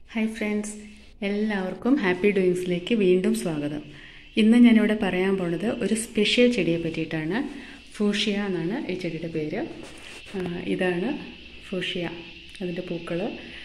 Hi friends എല്ലാവർക്കും happy ഡൂയിങ്സിലേക്ക് വീണ്ടും സ്വാഗതം ഇന്ന് ഞാനിവിടെ പറയാൻ പോണത് ഒരു സ്പെഷ്യൽ ചെടിയെ പറ്റിയിട്ടാണ് ഫൂഷിയ എന്നാണ് ഈ ചെടിയുടെ പേര് ആ, ഇതാണ് ഫൂഷിയ അതിൻ്റെ പൂക്കൾ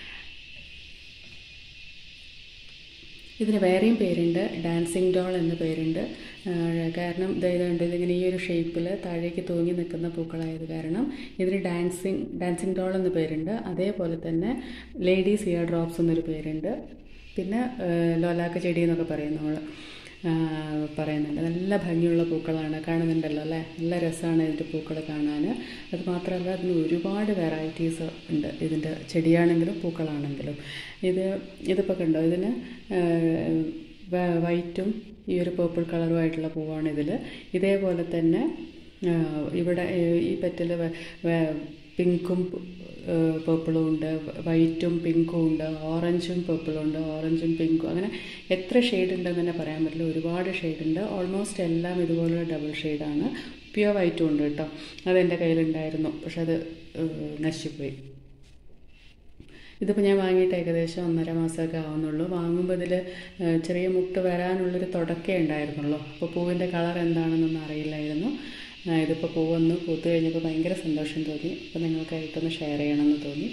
ഇതിന് വേറെയും പേരുണ്ട് ഡാൻസിങ് ഡോൾ എന്ന പേരുണ്ട് ആ, കാരണം ഇതായതുകൊണ്ട് ഇതിങ്ങനെ ഈ ഒരു ഷേപ്പിൽ താഴേക്ക് തൂങ്ങി നിൽക്കുന്ന പൂക്കളായത് കാരണം ഇതിന് ഡാൻസിങ് ഡാൻസിങ് ഡോൾ എന്ന പേരുണ്ട് അതേപോലെ തന്നെ ലേഡീസ് ഇയർ ഡ്രോപ്സ് എന്നൊരു പേരുണ്ട് പിന്നെ ആ, ലോലാക്ക ചെടി എന്നൊക്കെ പറയും നമ്മൾ പറയുന്നുണ്ട് നല്ല ഭംഗിയുള്ള പൂക്കളാണ് കാണുന്നുണ്ടല്ലോ അല്ലേ നല്ല രസമാണ് ഇതിൻ്റെ പൂക്കൾ കാണാൻ അത് മാത്രമല്ല അതിന് ഒരുപാട് വെറൈറ്റീസ് ഉണ്ട് ഇതിൻ്റെ ചെടിയാണെങ്കിലും പൂക്കളാണെങ്കിലും ഇത് ഇതിപ്പോൾ കണ്ടോ ഇതിന് വ- വൈറ്റും ഈ ഒരു പേർപ്പിൾ കളറുമായിട്ടുള്ള പൂവാണ് ഇതിൽ ഇതേപോലെ തന്നെ ആ, ഇവിടെ ഏ, ഈ പെറ്റൽ പിങ്കും പേർപ്പിളും ഉണ്ട് വൈറ്റും പിങ്കും ഉണ്ട് ഓറഞ്ചും പേർപ്പിളും ഉണ്ട് ഓറഞ്ചും പിങ്കും അങ്ങനെ എത്ര ഷെയ്ഡ് ഉണ്ടെന്ന് തന്നെ പറയാൻ പറ്റില്ല ഒരുപാട് ഷെയ്ഡ് ഉണ്ട് ഓൾമോസ്റ്റ് എല്ലാം ഇതുപോലുള്ള ഡബിൾ ഷെയ്ഡാണ് പ്യുവർ വൈറ്റും ഉണ്ട് കേട്ടോ അതെൻ്റെ കയ്യിലുണ്ടായിരുന്നു പക്ഷെ അത് ഏഹ്, നശിച്ചുപോയി ഇതിപ്പോൾ ഞാൻ വാങ്ങിയിട്ട് ഏകദേശം ഒന്നര മാസമൊക്കെ ആവുന്നുള്ളൂ വാങ്ങുമ്പോൾ ഇതിൽ ചെറിയ മുട്ട് വരാനുള്ളൊരു തുടക്കേ ഉണ്ടായിരുന്നുള്ളൂ അപ്പോൾ പൂവിൻ്റെ കളർ എന്താണെന്നൊന്നും അറിയില്ലായിരുന്നു ആ, ഇതിപ്പോൾ പൂവൊന്ന് പൂത്ത് കഴിഞ്ഞപ്പോൾ ഭയങ്കര സന്തോഷം തോന്നി അപ്പോൾ നിങ്ങൾക്കായിട്ടൊന്ന് ഷെയർ ചെയ്യണമെന്ന് തോന്നി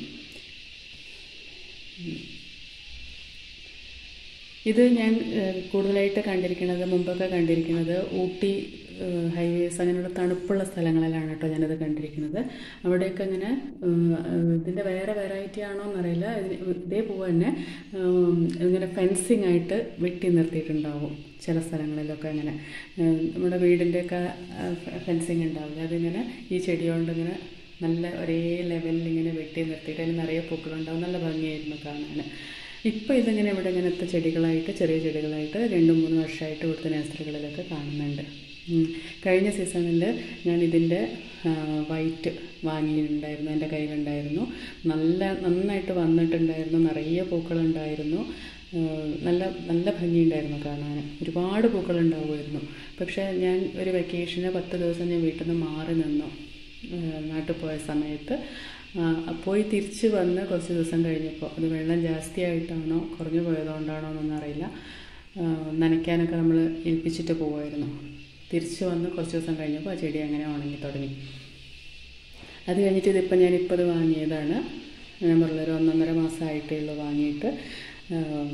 ഇത് ഞാൻ ഏഹ്, കൂടുതലായിട്ട് കണ്ടിരിക്കുന്നത് മുമ്പൊക്കെ കണ്ടിരിക്കുന്നത് ഊട്ടി ഏഹ്, ഹൈവേസ് അങ്ങനെയുള്ള തണുപ്പുള്ള സ്ഥലങ്ങളിലാണ് കേട്ടോ ഞാനത് കണ്ടിരിക്കുന്നത് അവിടെയൊക്കെ അങ്ങനെ ഏഹ്, ഏഹ്, ഇതിൻ്റെ വേറെ വെറൈറ്റി ആണോ എന്നറിയില്ല ഇതിന് ഇതേ പൂവ് തന്നെ ഏഹ്, ഇങ്ങനെ ഫെൻസിങ് ആയിട്ട് വെട്ടി നിർത്തിയിട്ടുണ്ടാവും ചില സ്ഥലങ്ങളിലൊക്കെ അങ്ങനെ ഏഹ്, നമ്മുടെ വീടിൻ്റെയൊക്കെ ഫെൻസിങ് ഉണ്ടാവില്ല അതിങ്ങനെ ഈ ചെടി കൊണ്ട് ഇങ്ങനെ നല്ല ഒരേ ലെവലിൽ ഇങ്ങനെ വെട്ടി നിർത്തിയിട്ട് അതിന് നിറയെ പൂക്കളുണ്ടാവും നല്ല ഭംഗിയായിരുന്നു കാണാൻ ഇപ്പോൾ ഇതിങ്ങനെ ഇവിടെ ഇങ്ങനത്തെ ചെടികളായിട്ട് ചെറിയ ചെടികളായിട്ട് രണ്ട് മൂന്ന് വർഷമായിട്ട് ഇവിടുത്തെ നഴ്സറികളിലൊക്കെ കാണുന്നുണ്ട് ഉം. കഴിഞ്ഞ സീസണിൽ ഞാൻ ഇതിൻ്റെ വൈറ്റ് വാങ്ങിയിട്ടുണ്ടായിരുന്നു എൻ്റെ കയ്യിലുണ്ടായിരുന്നു നല്ല നന്നായിട്ട് വന്നിട്ടുണ്ടായിരുന്നു നിറയെ പൂക്കളുണ്ടായിരുന്നു ഏഹ് നല്ല നല്ല ഭംഗിയുണ്ടായിരുന്നു കാണാൻ ഒരുപാട് പൂക്കളുണ്ടാവുമായിരുന്നു പക്ഷേ ഞാൻ ഒരു വെക്കേഷന് പത്ത് ദിവസം ഞാൻ വീട്ടിൽ നിന്ന് മാറി നിന്നു ഏഹ് നാട്ടിൽ പോയ സമയത്ത് ആ, പോയി തിരിച്ച് വന്ന് കുറച്ച് ദിവസം കഴിഞ്ഞപ്പോൾ അത് വെള്ളം ജാസ്തിയായിട്ടാണോ കുറഞ്ഞു പോയതുകൊണ്ടാണോ എന്നൊന്നും അറിയില്ല ആ, നനയ്ക്കാനൊക്കെ നമ്മൾ ഏൽപ്പിച്ചിട്ട് പോകുമായിരുന്നു തിരിച്ച് വന്ന് കുറച്ച് ദിവസം കഴിഞ്ഞപ്പോൾ ആ ചെടി അങ്ങനെ ഉണങ്ങി തുടങ്ങി അത് കഴിഞ്ഞിട്ട് ഇതിപ്പോൾ ഞാൻ ഇപ്പോൾ ഇത് വാങ്ങിയതാണ് ഞാൻ പറഞ്ഞൊരു ഒന്നൊന്നര മാസമായിട്ടേ ഉള്ളൂ വാങ്ങിയിട്ട് ആം,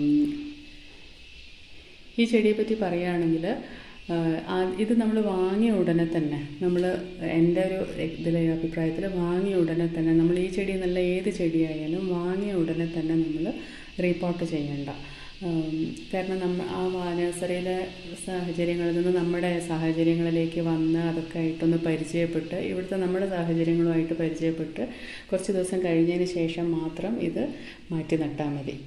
ഈ ചെടിയെ പറ്റി പറയുകയാണെങ്കിൽ ഇത് നമ്മൾ വാങ്ങിയ ഉടനെ തന്നെ നമ്മൾ എൻ്റെ ഒരു ഇതിലെ അഭിപ്രായത്തിൽ വാങ്ങിയ ഉടനെ തന്നെ നമ്മൾ ഈ ചെടി നല്ല ഏത് ചെടിയായാലും വാങ്ങിയ ഉടനെ തന്നെ നമ്മൾ റീപോർട്ട് ചെയ്യണ്ട ഉം, കാരണം നമ്മ ആ വാ- നഴ്സറിയിലെ സാഹചര്യങ്ങളിൽ നിന്ന് നമ്മുടെ സാഹചര്യങ്ങളിലേക്ക് വന്ന് അതൊക്കെ ആയിട്ടൊന്ന് പരിചയപ്പെട്ട് ഇവിടുത്തെ നമ്മുടെ സാഹചര്യങ്ങളുമായിട്ട് പരിചയപ്പെട്ട് കുറച്ച് ദിവസം കഴിഞ്ഞതിന് ശേഷം മാത്രം ഇത് മാറ്റി നട്ടാൽ മതി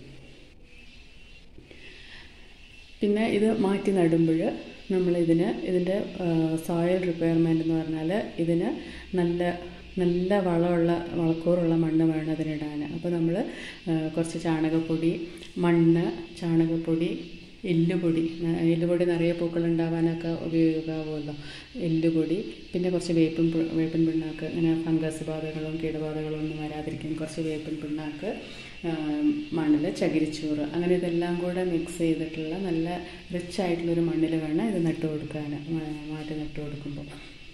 പിന്നെ ഇത് മാറ്റി നടുമ്പോൾ നമ്മളിതിന് ഇതിൻ്റെ സോയിൽ റിക്വയർമെൻ്റ് എന്ന് പറഞ്ഞാൽ ഇതിന് നല്ല നല്ല വളമുള്ള വളക്കൂറുള്ള മണ്ണ് വേണം അതിനിടാൻ അപ്പോൾ നമ്മൾ കുറച്ച് ചാണകപ്പൊടി മണ്ണ് ചാണകപ്പൊടി എല്ലുപൊടി ന- എല്ലുപൊടി നിറയെ പൂക്കൾ ഉണ്ടാവാനൊക്കെ ഉപയോഗിക്കാവുമല്ലോ എല്ലുപൊടി പിന്നെ കുറച്ച് വേപ്പിൻ പി- വേപ്പിൻ പിണ്ണാക്ക് ഇങ്ങനെ ഫംഗസ് ബാധകളും കീടബാധകളും ഒന്നും വരാതിരിക്കാൻ കുറച്ച് വേപ്പിൻ പിണ്ണാക്ക് മണ്ണിൽ ചകിരിച്ചോറ് അങ്ങനെ ഇതെല്ലാം കൂടെ മിക്സ് ചെയ്തിട്ടുള്ള നല്ല റിച്ച് ആയിട്ടുള്ളൊരു മണ്ണിൽ വേണം ഇത് നട്ടു കൊടുക്കാൻ മാ- മാറ്റി നട്ടു കൊടുക്കുമ്പോൾ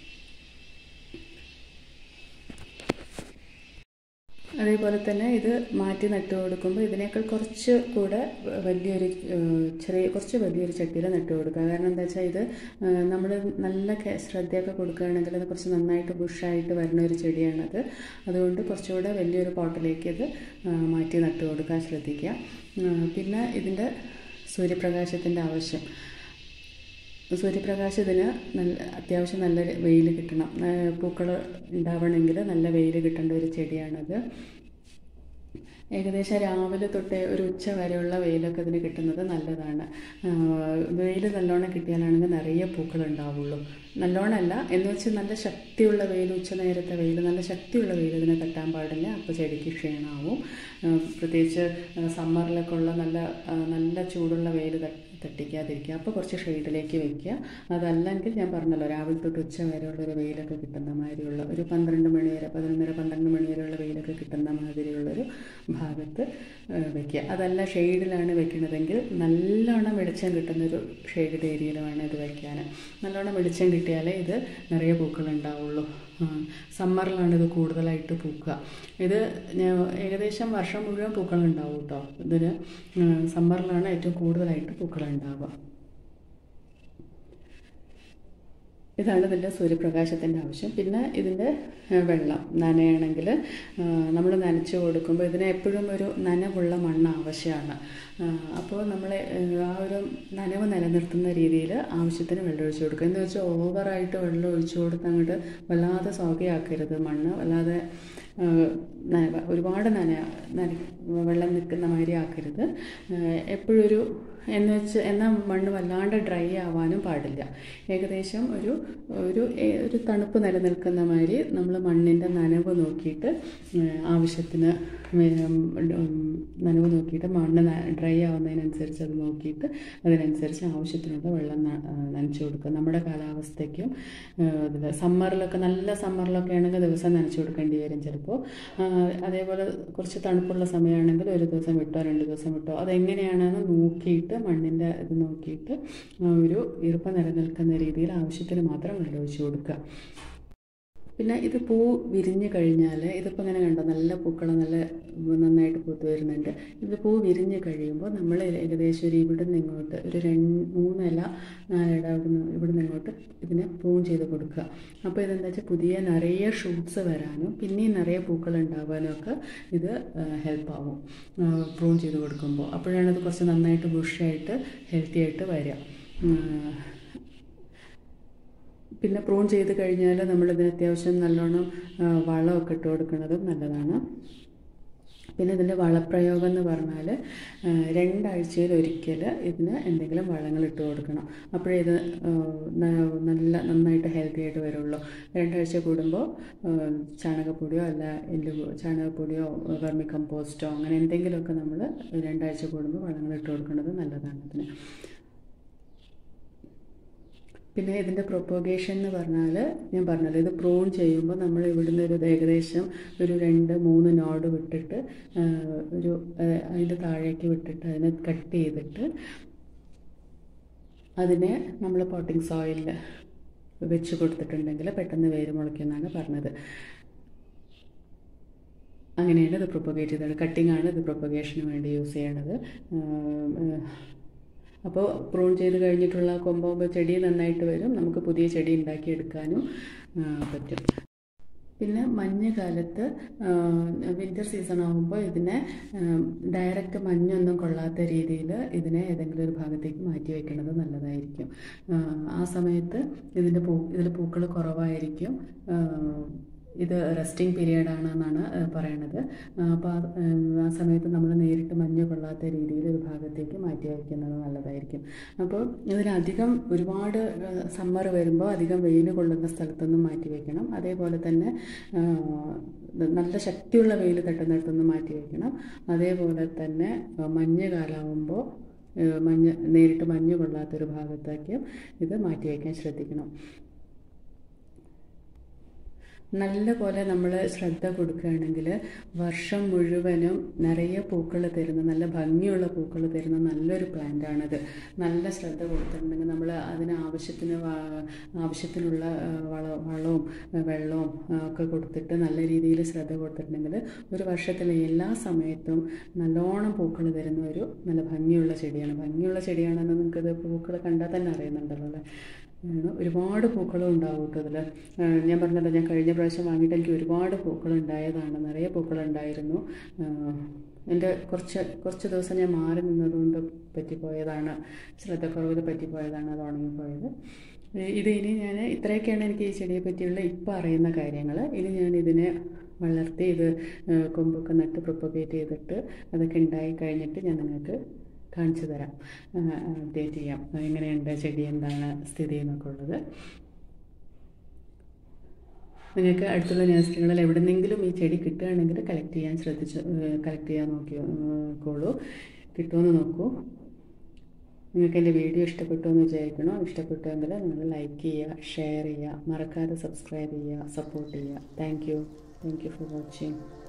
അതേപോലെ തന്നെ ഇത് മാറ്റി നട്ടു കൊടുക്കുമ്പോൾ ഇതിനേക്കാൾ കുറച്ച് കൂടെ വലിയൊരു ഏഹ്, ചെറിയ കുറച്ച് വലിയൊരു ചട്ടിയിൽ നട്ടു കൊടുക്കുക കാരണം എന്താ വെച്ചാൽ ഇത് നമ്മൾ നല്ല കെ- ശ്രദ്ധയൊക്കെ കൊടുക്കുകയാണെങ്കിൽ അത് കുറച്ച് നന്നായിട്ട് ബുഷായിട്ട് വരുന്ന ഒരു ചെടിയാണത് അതുകൊണ്ട് കുറച്ചുകൂടെ വലിയൊരു പോട്ടിലേക്ക് ഇത് ആ, മാറ്റി നട്ടു കൊടുക്കാൻ ശ്രദ്ധിക്കുക ആ, പിന്നെ ഇതിൻ്റെ സൂര്യപ്രകാശത്തിൻ്റെ ആവശ്യം സൂര്യപ്രകാശത്തിന് നല്ല അത്യാവശ്യം നല്ല വെയിൽ കിട്ടണം പൂക്കൾ ഉണ്ടാവണമെങ്കിൽ നല്ല വെയിൽ കിട്ടേണ്ട ഒരു ചെടിയാണത് ഏകദേശം രാവിലെ തൊട്ടേ ഒരു ഉച്ച വരെയുള്ള വെയിലൊക്കെ ഇതിന് കിട്ടുന്നത് നല്ലതാണ് വെയിൽ നല്ലോണം കിട്ടിയാലാണെങ്കിൽ നിറയെ പൂക്കൾ ഉണ്ടാവുള്ളൂ നല്ലോണമല്ല എന്ന് വെച്ച് നല്ല ശക്തിയുള്ള വെയിൽ ഉച്ച നേരത്തെ വെയിൽ നല്ല ശക്തിയുള്ള വെയിൽ ഇതിനെ തട്ടാൻ പാടില്ല അപ്പോൾ ചെടിക്ക് ക്ഷീണമാവും ആ, പ്രത്യേകിച്ച് സമ്മറിലൊക്കെ ഉള്ള നല്ല ആ, നല്ല ചൂടുള്ള വെയിൽ തട്ടിക്കാതിരിക്കുക അപ്പോൾ കുറച്ച് ഷെയ്ഡിലേക്ക് വെക്കുക അതല്ലെങ്കിൽ ഞാൻ പറഞ്ഞല്ലോ രാവിലെ തൊട്ട് ഉച്ച വരെയുള്ള ഒരു വെയിലൊക്കെ കിട്ടുന്ന മാതിരിയുള്ള ഒരു പന്ത്രണ്ട് മണി വരെ പതിനൊന്നര പന്ത്രണ്ട് മണി വരെയുള്ള വെയിലൊക്കെ കിട്ടുന്ന മാതിരിയുള്ളൊരു ഭാഗത്ത് ഏഹ്, വെക്കുക അതല്ല ഷെയ്ഡിലാണ് വെക്കുന്നതെങ്കിൽ നല്ലോണം വെളിച്ചം കിട്ടുന്നൊരു ഷെയ്ഡഡ് ഏരിയയിൽ വേണം ഇത് വയ്ക്കാൻ നല്ലോണം വെളിച്ചം കിട്ടിയാലേ ഇത് നിറയെ പൂക്കൾ ഉണ്ടാവുള്ളൂ സമ്മറിലാണ് ഇത് കൂടുതലായിട്ട് പൂക്കുക ഇത് ഞാൻ- ഏകദേശം വർഷം മുഴുവൻ പൂക്കൾ ഉണ്ടാവും കേട്ടോ ഇതിന് സമ്മറിലാണ് ഏറ്റവും കൂടുതലായിട്ട് പൂക്കൾ ഉണ്ടാവുക ഇതാണ് ഇതിൻ്റെ സൂര്യപ്രകാശത്തിൻ്റെ ആവശ്യം പിന്നെ ഇതിൻ്റെ ഏഹ്, വെള്ളം നനയാണെങ്കിൽ നമ്മൾ നനച്ച് കൊടുക്കുമ്പോൾ ഇതിന് എപ്പോഴും ഒരു നനവുള്ള മണ്ണ് ആവശ്യമാണ് അപ്പോൾ നമ്മൾ ആ ഒരു നനവ് നിലനിർത്തുന്ന രീതിയിൽ ആവശ്യത്തിന് വെള്ളം ഒഴിച്ചു കൊടുക്കുക എന്ന് വെച്ചാൽ ഓവറായിട്ട് വെള്ളം ഒഴിച്ചു കൊടുത്ത് അങ്ങോട്ട് വല്ലാതെ സോകയാക്കരുത് മണ്ണ് വല്ലാതെ ഏഹ്, നന ഒരുപാട് നന നന വെള്ളം നിൽക്കുന്ന മാതിരി ആക്കരുത് എപ്പോഴും ഒരു എന്ന് വെച്ച് എന്നാൽ മണ്ണ് വല്ലാണ്ട് ഡ്രൈ ആവാനും പാടില്ല ഏകദേശം ഒരു ഒരു ഏ- ഒരു തണുപ്പ് നിലനിൽക്കുന്ന മാതിരി നമ്മൾ മണ്ണിൻ്റെ നനവ് നോക്കിയിട്ട് ഏഹ്, ആവശ്യത്തിന് ഉം, ഉം, നനവ് നോക്കിയിട്ട് മണ്ണ് ഡ്രൈ ആവുന്നതിനനുസരിച്ച് അത് നോക്കിയിട്ട് അതിനനുസരിച്ച് ആവശ്യത്തിനുള്ള വെള്ളം ന- ആ, നനച്ചു കൊടുക്കുക നമ്മുടെ കാലാവസ്ഥയ്ക്കും ഇതിൽ സമ്മറിലൊക്കെ നല്ല സമ്മറിലൊക്കെ ആണെങ്കിൽ ദിവസം നനച്ചു കൊടുക്കേണ്ടി വരും ചിലപ്പോൾ അതേപോലെ കുറച്ച് തണുപ്പുള്ള സമയമാണെങ്കിൽ ഒരു ദിവസം വിട്ടോ രണ്ട് ദിവസം വിട്ടോ അതെങ്ങനെയാണെന്ന് നോക്കിയിട്ട് മണ്ണിൻ്റെ ഇത് നോക്കിയിട്ട് ആ, ഒരു ഈർപ്പം നിലനിൽക്കുന്ന രീതിയിൽ ആവശ്യത്തിന് മാത്രം വെള്ളം ഒഴിച്ചു കൊടുക്കുക പിന്നെ ഇത് പൂ വിരിഞ്ഞ് കഴിഞ്ഞാൽ ഇതിപ്പോൾ ഇങ്ങനെ കണ്ടോ നല്ല പൂക്കൾ നല്ല നന്നായിട്ട് പൂത്ത് വരുന്നുണ്ട് ഇത് പൂ വിരിഞ്ഞ് കഴിയുമ്പോൾ നമ്മൾ ഏകദേശം ഒരു ഇവിടുന്ന് ഇങ്ങോട്ട് ഒരു രണ്ട് മൂന്നില നാലിട ഇവിടുന്ന് ഇവിടുന്ന് ഇങ്ങോട്ട് ഇതിനെ പ്രൂൺ ചെയ്ത് കൊടുക്കുക അപ്പോൾ ഇതെന്താ വെച്ചാൽ പുതിയ നിറയെ ഷൂട്ട്സ് വരാനും പിന്നെയും നിറയെ പൂക്കൾ ഉണ്ടാകാനും ഒക്കെ ഇത് ഹെൽപ്പ് ആവും പ്രൂൺ ചെയ്ത് കൊടുക്കുമ്പോൾ അപ്പോഴാണ് ഇത് കുറച്ച് നന്നായിട്ട് ബുഷായിട്ട് ഹെൽത്തി ആയിട്ട് വരിക ഉം. പിന്നെ പ്രൂൺ ചെയ്ത് കഴിഞ്ഞാൽ നമ്മളിതിന് അത്യാവശ്യം നല്ലോണം ആ, വളമൊക്കെ ഇട്ട് കൊടുക്കുന്നത് നല്ലതാണ് പിന്നെ ഇതിൻ്റെ വളപ്രയോഗം എന്ന് പറഞ്ഞാൽ ആ, രണ്ടാഴ്ചയിൽ ഒരിക്കൽ ഇതിന് എന്തെങ്കിലും വളങ്ങൾ ഇട്ട് കൊടുക്കണം അപ്പോഴേ ഇത് ആ, ന- നല്ല നന്നായിട്ട് ഹെൽത്തി ആയിട്ട് വരുള്ളൂ രണ്ടാഴ്ച കൂടുമ്പോൾ ആ, ചാണകപ്പൊടിയോ അല്ല എല്ല് പൊ- ചാണകപ്പൊടിയോ വെർമി കമ്പോസ്റ്റോ അങ്ങനെ എന്തെങ്കിലുമൊക്കെ നമ്മൾ രണ്ടാഴ്ച കൂടുമ്പോൾ വളങ്ങൾ ഇട്ട് കൊടുക്കുന്നത് നല്ലതാണ് ഇതിന് പിന്നെ ഇതിൻ്റെ പ്രൊപ്പോഗേഷൻ എന്ന് പറഞ്ഞാൽ ഞാൻ പറഞ്ഞല്ലോ ഇത് പ്രൂൺ ചെയ്യുമ്പോൾ നമ്മൾ ഇവിടുന്ന് ഒരു ഏകദേശം ഒരു രണ്ട് മൂന്ന് നോഡ് വിട്ടിട്ട് ആ, ഒരു ആ, അതിൻ്റെ താഴേക്ക് വിട്ടിട്ട് അതിനെ കട്ട് ചെയ്തിട്ട് അതിനെ നമ്മൾ പോട്ടിംഗ് സോയിലിൽ വെച്ച് കൊടുത്തിട്ടുണ്ടെങ്കിൽ പെട്ടെന്ന് വേര് മുളയ്ക്കുമെന്നാണ് പറഞ്ഞത് അങ്ങനെയാണ് ഇത് പ്രൊപ്പഗേറ്റ് ചെയ്തത് കട്ടിംഗ് ആണ് ഇത് പ്രൊപ്പഗേഷന് വേണ്ടി യൂസ് ചെയ്യണത് അപ്പോൾ പ്രൂൺ ചെയ്ത് കഴിഞ്ഞിട്ടുള്ള കൊമ്പാകുമ്പോൾ ചെടി നന്നായിട്ട് വരും നമുക്ക് പുതിയ ചെടി ഉണ്ടാക്കിയെടുക്കാനും ആ, പറ്റും പിന്നെ മഞ്ഞുകാലത്ത് വിൻ്റർ സീസൺ ആകുമ്പോൾ ഇതിനെ ഡയറക്റ്റ് മഞ്ഞൊന്നും കൊള്ളാത്ത രീതിയിൽ ഇതിനെ ഏതെങ്കിലും ഒരു ഭാഗത്തേക്ക് മാറ്റി വെക്കുന്നത് നല്ലതായിരിക്കും ആ, ആ സമയത്ത് ഇതിൻ്റെ പൂ ഇതിൽ പൂക്കൾ കുറവായിരിക്കും ആ, ഇത് റെസ്റ്റിംഗ് പീരിയഡ് ആണെന്നാണ് പറയണത് അപ്പോൾ ആ സമയത്ത് നമ്മൾ നേരിട്ട് മഞ്ഞ് കൊള്ളാത്ത രീതിയിൽ ഒരു ഭാഗത്തേക്ക് മാറ്റി വയ്ക്കുന്നത് നല്ലതായിരിക്കും അപ്പോൾ ഇതിനധികം ഒരുപാട് സമ്മർ വരുമ്പോൾ അധികം വെയിൽ കൊള്ളുന്ന സ്ഥലത്തൊന്നും മാറ്റി വയ്ക്കണം അതേപോലെ തന്നെ ആ, നല്ല ശക്തിയുള്ള വെയിൽ തട്ടുന്നിടത്തൊന്നും മാറ്റി വയ്ക്കണം അതേപോലെ തന്നെ ആ, മഞ്ഞ് കാലാവുമ്പോൾ ഏഹ് മഞ്ഞ് നേരിട്ട് മഞ്ഞ് കൊള്ളാത്തൊരു ഭാഗത്തേക്ക് ഇത് മാറ്റി വയ്ക്കാൻ ശ്രദ്ധിക്കണം നല്ല പോലെ നമ്മൾ ശ്രദ്ധ കൊടുക്കുകയാണെങ്കിൽ വർഷം മുഴുവനും നിറയെ പൂക്കൾ തരുന്ന നല്ല ഭംഗിയുള്ള പൂക്കൾ തരുന്ന നല്ലൊരു പ്ലാന്റാണിത് നല്ല ശ്രദ്ധ കൊടുത്തിട്ടുണ്ടെങ്കിൽ നമ്മൾ അതിന് ആവശ്യത്തിന് വ- ആവശ്യത്തിനുള്ള ആ, വള വളവും ആ, വെള്ളവും ആ, ഒക്കെ കൊടുത്തിട്ട് നല്ല രീതിയിൽ ശ്രദ്ധ കൊടുത്തിട്ടുണ്ടെങ്കിൽ ഒരു വർഷത്തിലെ എല്ലാ സമയത്തും നല്ലോണം പൂക്കൾ തരുന്ന ഒരു നല്ല ഭംഗിയുള്ള ചെടിയാണ് ഭംഗിയുള്ള ചെടിയാണെന്ന് നിങ്ങൾക്കത് പൂക്കൾ കണ്ടാൽ തന്നെ അറിയുന്നുണ്ടല്ലോ അല്ലേ ആണ്. ഒരുപാട് പൂക്കളും ഉണ്ടാവും കേട്ടോ ഇതിൽ ഞാൻ പറഞ്ഞല്ലോ ഞാൻ കഴിഞ്ഞ പ്രാവശ്യം വാങ്ങിയിട്ട് എനിക്ക് ഒരുപാട് പൂക്കൾ ഉണ്ടായതാണ് നിറയെ പൂക്കൾ ഉണ്ടായിരുന്നു എൻ്റെ കുറച്ച് കുറച്ച് ദിവസം ഞാൻ മാറി നിന്നതുകൊണ്ട് പറ്റിപ്പോയതാണ് ശ്രദ്ധക്കുറവിൽ പറ്റിപ്പോയതാണ് അത് ഉണങ്ങിപ്പോയത് ഏ, ഇത് ഇനി ഞാൻ ഇത്രയൊക്കെയാണ് എനിക്ക് ഈ ചെടിയെ പറ്റിയുള്ള ഇപ്പം അറിയുന്ന കാര്യങ്ങൾ ഇനി ഞാൻ ഇതിനെ വളർത്തി ഇത് ഏ, കൊമ്പൊക്കെ നട്ട് പ്രൊപ്പഗേറ്റ് ചെയ്തിട്ട് അതൊക്കെ ഉണ്ടായി കഴിഞ്ഞിട്ട് ഞാൻ നിങ്ങൾക്ക് കാണിച്ചു തരാം അപ്ഡേറ്റ് ചെയ്യാം എങ്ങനെയുണ്ട് ചെടി എന്താണ് സ്ഥിതി എന്നൊക്കെ ഉള്ളത് നിങ്ങൾക്ക് അടുത്തുള്ള നഴ്സറികളിൽ എവിടെന്നെങ്കിലും ഈ ചെടി കിട്ടുകയാണെങ്കിൽ കളക്ട് ചെയ്യാൻ ശ്രദ്ധിച്ച് കളക്ട് ചെയ്യാൻ നോക്കി നോക്കോളൂ കിട്ടുമെന്ന് നോക്കൂ നിങ്ങൾക്ക് എൻ്റെ വീഡിയോ ഇഷ്ടപ്പെട്ടു എന്ന് വിചാരിക്കണോ ഇഷ്ടപ്പെട്ടുവെങ്കിൽ നിങ്ങൾ ലൈക്ക് ചെയ്യുക ഷെയർ ചെയ്യുക മറക്കാതെ സബ്സ്ക്രൈബ് ചെയ്യുക സപ്പോർട്ട് ചെയ്യുക thank you thank you for watching